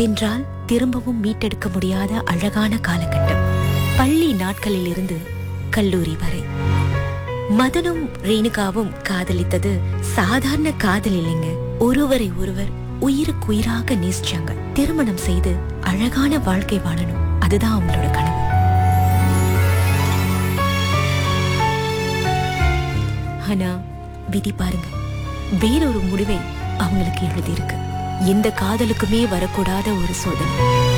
சென்றால் திரும்பவும் மீட்டெடுக்க முடியாத அழகான காலகட்டம் பள்ளி நாட்களில் இருந்து கல்லூரி வரை மதனும் ரேணுகாவும் காதலித்தது சாதாரண காதல் இல்லைங்க ஒருவரை ஒருவர் உயிருக்குயிராக நேசிச்சாங்க திருமணம் செய்து அழகான வாழ்க்கை வாழணும் அதுதான் அவங்களோட கனவு ஆனா விதி பாருங்க வேறொரு முடிவை அவங்களுக்கு எழுதியிருக்கு எந்த காதலுக்குமே வரக்கூடாத ஒரு சோதனை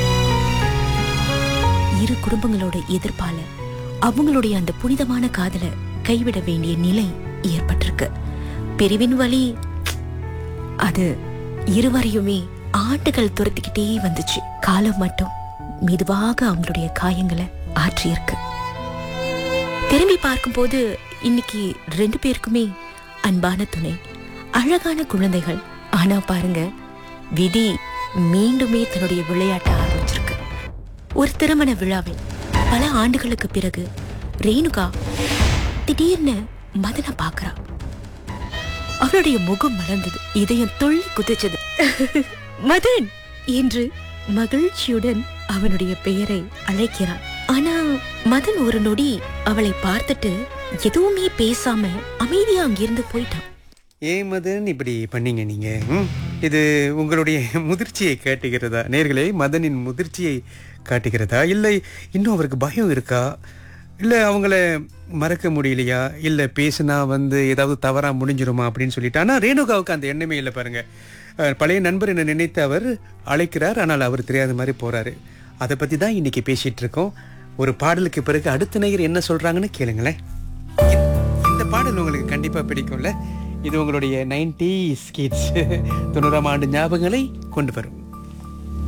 இரு குடும்பங்களோட எதிர்ப்பால அவங்களுடைய அந்த புனிதமான காதலை கைவிட வேண்டிய நிலை ஏற்பட்டிருக்கு பிரிவின் வழி அது இருவரையுமே ஆண்டுகள் துரத்திக்கிட்டே வந்துச்சு காலம் மட்டும் மெதுவாக அவங்களுடைய காயங்களை ஆற்றியிருக்கு திரும்பி பார்க்கும்போது இன்னைக்கு ரெண்டு பேருக்குமே அன்பான துணை அழகான குழந்தைகள் ஆனா பாருங்க விதி மீண்டுமே தன்னுடைய விளையாட்ட ஆரம்பிச்சிருக்கு ஒரு திருமண விழாவில் பல ஆண்டுகளுக்கு பிறகு ரேணுகா திடீர்னு மதனை பார்க்கறா அவளுடைய முகம் மலர்ந்தது இதயம் துள்ளி குதிச்சது மதன் என்று மகிழ்ச்சியுடன் அவனுடைய பெயரை அழைக்கிறான் ஆனா மதன் ஒரு நொடி அவளை பார்த்துட்டு எதுவுமே பேசாம அமைதியா அங்கிருந்து போயிட்டான் ஏன் மதன் இப்படி பண்ணீங்க நீங்க ம்? இது உங்களுடைய முதிர்ச்சியை காட்டுகிறதா நேர்களே மதனின் முதிர்ச்சியை காட்டுகிறதா இல்லை இன்னும் அவருக்கு பயம் இருக்கா இல்லை அவங்கள மறக்க முடியலையா இல்லை பேசுனா வந்து ஏதாவது தவறா முடிஞ்சிருமா அப்படின்னு சொல்லிட்டு ஆனால் ரேணுகாவுக்கு அந்த எண்ணமே இல்லை பாருங்க அஹ், பழைய நண்பர் என்ன நினைத்து அவர் அழைக்கிறார் ஆனால் அவர் தெரியாத மாதிரி போறாரு அதை பத்தி தான் இன்னைக்கு பேசிட்டு இருக்கோம் ஒரு பாடலுக்கு பிறகு அடுத்த நேயர் என்ன சொல்றாங்கன்னு கேளுங்களேன் இந்த- இந்த பாடல் உங்களுக்கு கண்டிப்பா பிடிக்கும்ல இது உங்களுடைய நைன்டி ஸ்கிட்ஸ் தொண்ணூறாம் ஆண்டு ஞாபகங்களை கொண்டு வரும்